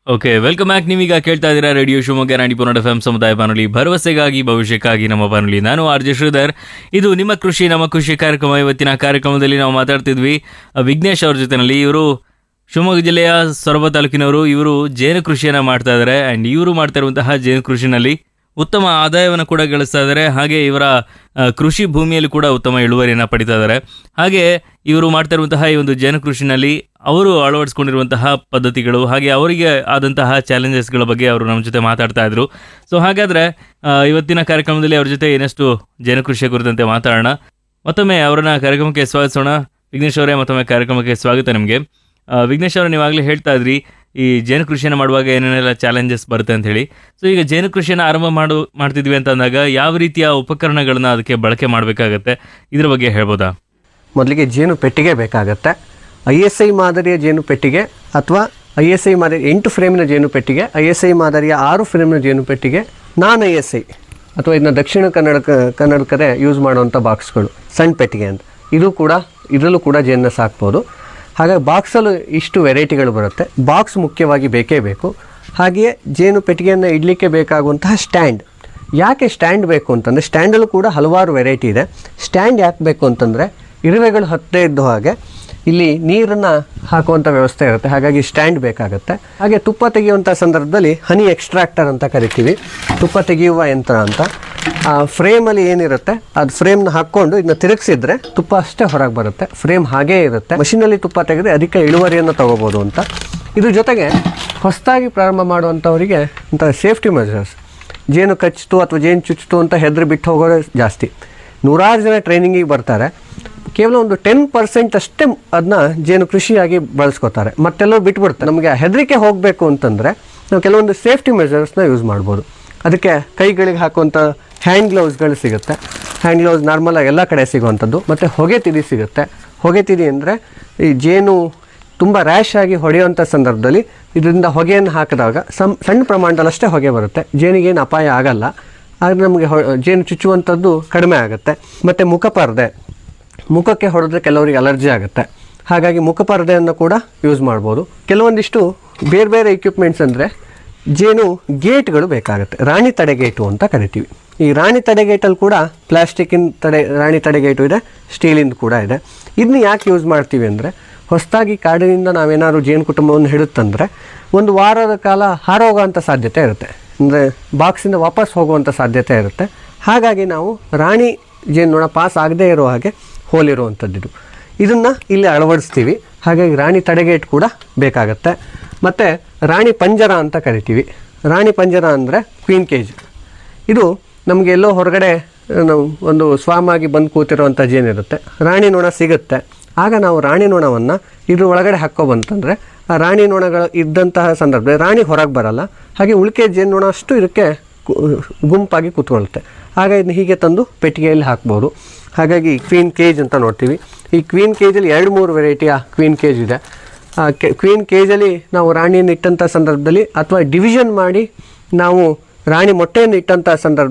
okay welcome back ನೀವೀಗ ಕೇಳ್ತಾ ಇದ್ದೀರಾ ರೇಡಿಯೋ ಶಿವಮೊಗ್ಗ ನಾಡಿ ಪುನಡ ಎಫ್ ಎಂ ಸಮುದಾಯ ಬಾನುಲಿ ಭರವಸೆಗಾಗಿ ಭವಿಷ್ಯಕ್ಕಾಗಿ ನಮ್ಮ ಬಾನುಲಿ ನಾನು ಆರ್ ಜೆ ಶ್ರೀಧರ್ ಇದು ನಿಮ್ಮ ಕೃಷಿ ನಮ್ಮ ಕೃಷಿ ಕಾರ್ಯಕ್ರಮ ಇವತ್ತಿನ ಕಾರ್ಯಕ್ರಮದಲ್ಲಿ ನಾವು ಮಾತಾಡ್ತಿದ್ವಿ ಆ, ವಿಘ್ನೇಶ್ ಅವ್ರ ಜೊತೆನಲ್ಲಿ ಇವರು ಶಿವಮೊಗ್ಗ ಜಿಲ್ಲೆಯ ಸೊರಬ ತಾಲೂಕಿನವರು ಇವರು ಜೇನು ಕೃಷಿಯನ್ನ ಮಾಡ್ತಾ ಇದ್ದಾರೆ ಅಂಡ್ ಇವರು ಮಾಡ್ತಾ ಇರುವಂತಹ ಜೇನು ಕೃಷಿನಲ್ಲಿ ಉತ್ತಮ ಆದಾಯವನ್ನು ಕೂಡ ಗಳಿಸ್ತಾ ಇದ್ದಾರೆ ಹಾಗೆ ಇವರ ಆ, ಕೃಷಿ ಭೂಮಿಯಲ್ಲಿ ಕೂಡ ಉತ್ತಮ ಇಳುವರಿಯನ್ನು ಪಡಿತಾ ಇದ್ದಾರೆ ಹಾಗೆ ಇವರು ಮಾಡ್ತಾ ಇರುವಂತಹ ಈ ಒಂದು ಜೇನು ಕೃಷಿನಲ್ಲಿ ಅವರು ಅಳವಡಿಸ್ಕೊಂಡಿರುವಂತಹ ಪದ್ಧತಿಗಳು ಹಾಗೆ ಅವರಿಗೆ ಆದಂತಹ ಚಾಲೆಂಜಸ್ಗಳ ಬಗ್ಗೆ ಅವರು ನಮ್ಮ ಜೊತೆ ಮಾತಾಡ್ತಾ ಇದ್ರು ಸೊ ಹಾಗಾದ್ರೆ ಆ, ಇವತ್ತಿನ ಕಾರ್ಯಕ್ರಮದಲ್ಲಿ ಅವ್ರ ಜೊತೆ ಏನಷ್ಟು ಜೇನು ಕೃಷಿಯ ಕುರಿತಂತೆ ಮಾತಾಡೋಣ ಮತ್ತೊಮ್ಮೆ ಅವರನ್ನ ಕಾರ್ಯಕ್ರಮಕ್ಕೆ ಸ್ವಾಗತಿಸೋಣ ವಿಘ್ನೇಶ್ ಅವರೇ ಮತ್ತೊಮ್ಮೆ ಕಾರ್ಯಕ್ರಮಕ್ಕೆ ಸ್ವಾಗತ ನಿಮಗೆ ಆ, ವಿಘ್ನೇಶ್ ಅವರು ನೀವಾಗಲೇ ಹೇಳ್ತಾ ಇದ್ರಿ ಈ ಜೇನು ಕೃಷಿಯನ್ನು ಮಾಡುವಾಗ ಏನೇನೆಲ್ಲ ಚಾಲೆಂಜಸ್ ಬರುತ್ತೆ ಅಂತ ಹೇಳಿ ಸೊ ಈಗ ಜೇನು ಕೃಷಿಯನ್ನು ಆರಂಭ ಮಾಡು ಮಾಡ್ತಿದ್ವಿ ಅಂತ ಅಂದಾಗ ಯಾವ ರೀತಿಯ ಉಪಕರಣಗಳನ್ನ ಅದಕ್ಕೆ ಬಳಕೆ ಮಾಡಬೇಕಾಗತ್ತೆ ಇದ್ರ ಬಗ್ಗೆ ಹೇಳ್ಬೋದಾ ಮೊದಲಿಗೆ ಜೇನು ಪೆಟ್ಟಿಗೆ ಬೇಕಾಗತ್ತೆ ಐ ಎಸ್ ಐ ಮಾದರಿಯ ಜೇನು ಪೆಟ್ಟಿಗೆ ಅಥವಾ ಐ ಎಸ್ ಐ ಮಾದರಿ ಎಂಟು ಫ್ರೇಮಿನ ಜೇನು ಪೆಟ್ಟಿಗೆ ಐ ಎಸ್ ಐ ಮಾದರಿಯ ಆರು ಫ್ರೇಮಿನ ಜೇನು ಪೆಟ್ಟಿಗೆ ನಾನ್ ಐ ಎಸ್ ಐ ಅಥವಾ ಇದನ್ನ ದಕ್ಷಿಣ ಕನ್ನಡ ಕನ್ನಡ ಕಡೆ ಯೂಸ್ ಮಾಡುವಂಥ ಬಾಕ್ಸ್ಗಳು ಸಣ್ಣ ಪೆಟ್ಟಿಗೆ ಅಂತ ಇದು ಕೂಡ ಇದರಲ್ಲೂ ಕೂಡ ಜೇನನ್ನ ಸಾಕ್ಬೋದು ಹಾಗಾಗಿ ಬಾಕ್ಸಲ್ಲೂ ಇಷ್ಟು ವೆರೈಟಿಗಳು ಬರುತ್ತೆ ಬಾಕ್ಸ್ ಮುಖ್ಯವಾಗಿ ಬೇಕೇ ಬೇಕು ಹಾಗೆಯೇ ಜೇನು ಪೆಟ್ಟಿಗೆಯನ್ನು ಇಡಲಿಕ್ಕೆ ಬೇಕಾಗುವಂತಹ ಸ್ಟ್ಯಾಂಡ್ ಯಾಕೆ ಸ್ಟ್ಯಾಂಡ್ ಬೇಕು ಅಂತಂದರೆ ಸ್ಟ್ಯಾಂಡಲ್ಲೂ ಕೂಡ ಹಲವಾರು ವೆರೈಟಿ ಇದೆ ಸ್ಟ್ಯಾಂಡ್ ಯಾಕೆ ಬೇಕು ಅಂತಂದರೆ ಇರುವೆಗಳು ಹತ್ತದೇ ಇದ್ದ ಹಾಗೆ ಇಲ್ಲಿ ನೀರನ್ನು ಹಾಕುವಂಥ ವ್ಯವಸ್ಥೆ ಇರುತ್ತೆ ಹಾಗಾಗಿ ಸ್ಟ್ಯಾಂಡ್ ಬೇಕಾಗುತ್ತೆ ಹಾಗೆ ತುಪ್ಪ ತೆಗೆಯುವಂಥ ಸಂದರ್ಭದಲ್ಲಿ ಹನಿ ಎಕ್ಸ್ಟ್ರಾಕ್ಟರ್ ಅಂತ ಕರಿತೀವಿ ತುಪ್ಪ ತೆಗೆಯುವ ಯಂತ್ರ ಅಂತ ಆ ಫ್ರೇಮಲ್ಲಿ ಏನಿರುತ್ತೆ ಅದು ಫ್ರೇಮ್ನ ಹಾಕ್ಕೊಂಡು ಇದನ್ನ ತಿರುಗಿಸಿದ್ರೆ ತುಪ್ಪ ಅಷ್ಟೇ ಹೊರಗೆ ಬರುತ್ತೆ ಫ್ರೇಮ್ ಹಾಗೇ ಇರುತ್ತೆ ಮಷಿನಲ್ಲಿ ತುಪ್ಪ ತೆಗೆದ್ರೆ ಅಧಿಕ ಇಳುವರಿಯನ್ನು ತಗೋಬೋದು ಅಂತ ಇದ್ರ ಜೊತೆಗೆ ಹೊಸದಾಗಿ ಪ್ರಾರಂಭ ಮಾಡುವಂಥವರಿಗೆ ಅಂತ ಸೇಫ್ಟಿ ಮೆಜರ್ಸ್ ಜೇನು ಕಚ್ಚಿತು ಅಥವಾ ಜೇನು ಚುಚ್ಚಿತು ಅಂತ ಹೆದರಿ ಬಿಟ್ಟು ಹೋಗೋರು ಜಾಸ್ತಿ ನೂರಾರು ಜನ ಟ್ರೈನಿಂಗಿಗೆ ಬರ್ತಾರೆ ಕೇವಲ ಒಂದು ಟೆನ್ ಪರ್ಸೆಂಟ್ ಅಷ್ಟೇ ಅದನ್ನ ಜೇನು ಕೃಷಿಯಾಗಿ ಬಳಸ್ಕೋತಾರೆ ಮತ್ತೆಲ್ಲರೂ ಬಿಟ್ಬಿಡ್ತಾರೆ ನಮಗೆ ಹೆದರಿಕೆ ಹೋಗಬೇಕು ಅಂತಂದರೆ ನಾವು ಕೆಲವೊಂದು ಸೇಫ್ಟಿ ಮೆಜರ್ಸ್ನ ಯೂಸ್ ಮಾಡ್ಬೋದು ಅದಕ್ಕೆ ಕೈಗಳಿಗೆ ಹಾಕುವಂಥ ಹ್ಯಾಂಡ್ ಗ್ಲೌಸ್ಗಳು ಸಿಗುತ್ತೆ ಹ್ಯಾಂಡ್ ಗ್ಲೌಸ್ ನಾರ್ಮಲಾಗಿ ಎಲ್ಲ ಕಡೆ ಸಿಗುವಂಥದ್ದು ಮತ್ತು ಹೊಗೆ ತಿದಿ ಸಿಗುತ್ತೆ ಹೊಗೆ ತಿದಿ ಅಂದರೆ ಈ ಜೇನು ತುಂಬ ರ್ಯಾಶ್ ಆಗಿ ಹೊಡೆಯುವಂಥ ಸಂದರ್ಭದಲ್ಲಿ ಇದರಿಂದ ಹೊಗೆಯನ್ನು ಹಾಕಿದಾಗ ಸಮ್ ಸಣ್ಣ ಪ್ರಮಾಣದಲ್ಲಷ್ಟೇ ಹೊಗೆ ಬರುತ್ತೆ ಜೇನಿಗೇನು ಅಪಾಯ ಆಗಲ್ಲ ಆಗ ನಮಗೆ ಹೊ ಜೇನು ಚುಚ್ಚುವಂಥದ್ದು ಕಡಿಮೆ ಆಗುತ್ತೆ ಮತ್ತು ಮುಖಪರ್ದೆ ಮುಖಕ್ಕೆ ಹೊಡೆದ್ರೆ ಕೆಲವರಿಗೆ ಅಲರ್ಜಿ ಆಗುತ್ತೆ ಹಾಗಾಗಿ ಮುಖಪರ್ದೆಯನ್ನು ಕೂಡ ಯೂಸ್ ಮಾಡ್ಬೋದು ಕೆಲವೊಂದಿಷ್ಟು ಬೇರೆ ಬೇರೆ ಇಕ್ವಿಪ್ಮೆಂಟ್ಸ್ ಅಂದರೆ ಜೇನು ಗೇಟ್ಗಳು ಬೇಕಾಗುತ್ತೆ ರಾಣಿ ತಡೆಗೇಟು ಅಂತ ಕರಿತೀವಿ ಈ ರಾಣಿ ತಡೆಗೇಟಲ್ಲಿ ಕೂಡ ಪ್ಲಾಸ್ಟಿಕ್ಕಿನ ತಡೆ ರಾಣಿ ತಡೆಗೇಟು ಇದೆ ಸ್ಟೀಲಿಂದ ಕೂಡ ಇದೆ ಇದನ್ನ ಯಾಕೆ ಯೂಸ್ ಮಾಡ್ತೀವಿ ಅಂದರೆ ಹೊಸದಾಗಿ ಕಾಡಿನಿಂದ ನಾವೇನಾದ್ರು ಜೇನು ಕುಟುಂಬವನ್ನು ಹಿಡುತ್ತಂದರೆ ಒಂದು ವಾರದ ಕಾಲ ಹಾರೋಗೋಂಥ ಸಾಧ್ಯತೆ ಇರುತ್ತೆ ಅಂದರೆ ಬಾಕ್ಸಿಂದ ವಾಪಸ್ ಹೋಗುವಂಥ ಸಾಧ್ಯತೆ ಇರುತ್ತೆ ಹಾಗಾಗಿ ನಾವು ರಾಣಿ ಜೇನುನೊಣ ಪಾಸ್ ಆಗದೇ ಇರೋ ಹಾಗೆ ಹೋಲಿರುವಂಥದ್ದು ಇದನ್ನು ಇಲ್ಲಿ ಅಳವಡಿಸ್ತೀವಿ ಹಾಗಾಗಿ ರಾಣಿ ತಡೆಗೇಟ್ ಕೂಡ ಬೇಕಾಗತ್ತೆ ಮತ್ತು ರಾಣಿ ಪಂಜರ ಅಂತ ಕರಿತೀವಿ ರಾಣಿ ಪಂಜರ ಅಂದರೆ ಕ್ವೀನ್ ಕೇಜ್ ಇದು ನಮಗೆ ಎಲ್ಲೋ ಹೊರಗಡೆ ಆ, ನಾವು ಒಂದು ಸ್ವಾಮಾಗಿ ಬಂದು ಕೂತಿರುವಂಥ ಜೇನಿರುತ್ತೆ ರಾಣಿ ನೊಣ ಸಿಗುತ್ತೆ ಆಗ ನಾವು ರಾಣಿ ನೊಣವನ್ನು ಇದ್ರ ಒಳಗಡೆ ಹಾಕ್ಕೊಬಂತಂದರೆ ಆ ರಾಣಿ ನೊಣಗಳು ಇದ್ದಂತಹ ಸಂದರ್ಭದಲ್ಲಿ ರಾಣಿ ಹೊರಗೆ ಬರಲ್ಲ ಹಾಗೆ ಉಳಿಕೆ ಜೇನುನೊಣ ಅಷ್ಟು ಇದಕ್ಕೆ ಕು- ಗುಂಪಾಗಿ ಕೂತ್ಕೊಳ್ಳುತ್ತೆ ಆಗ ಇದನ್ನ ಹೀಗೆ ತಂದು ಪೆಟ್ಟಿಗೆಯಲ್ಲಿ ಹಾಕ್ಬೋದು ಹಾಗಾಗಿ ಕ್ವೀನ್ ಕೇಜ್ ಅಂತ ನೋಡ್ತೀವಿ ಈ ಕ್ವೀನ್ ಕೇಜಲ್ಲಿ ಎರಡು ಮೂರು ವೆರೈಟಿಯ ಕ್ವೀನ್ ಕೇಜ್ ಇದೆ ಆ ಕೆ ಕ್ವೀನ್ ಕೇಜಲ್ಲಿ ನಾವು ರಾಣಿಯನ್ನು ಇಟ್ಟಂಥ ಸಂದರ್ಭದಲ್ಲಿ ಅಥವಾ ಡಿವಿಷನ್ ಮಾಡಿ ನಾವು ರಾಣಿ ಮೊಟ್ಟೆಯನ್ನು ಇಟ್ಟಂಥ ಸಂದರ್ಭ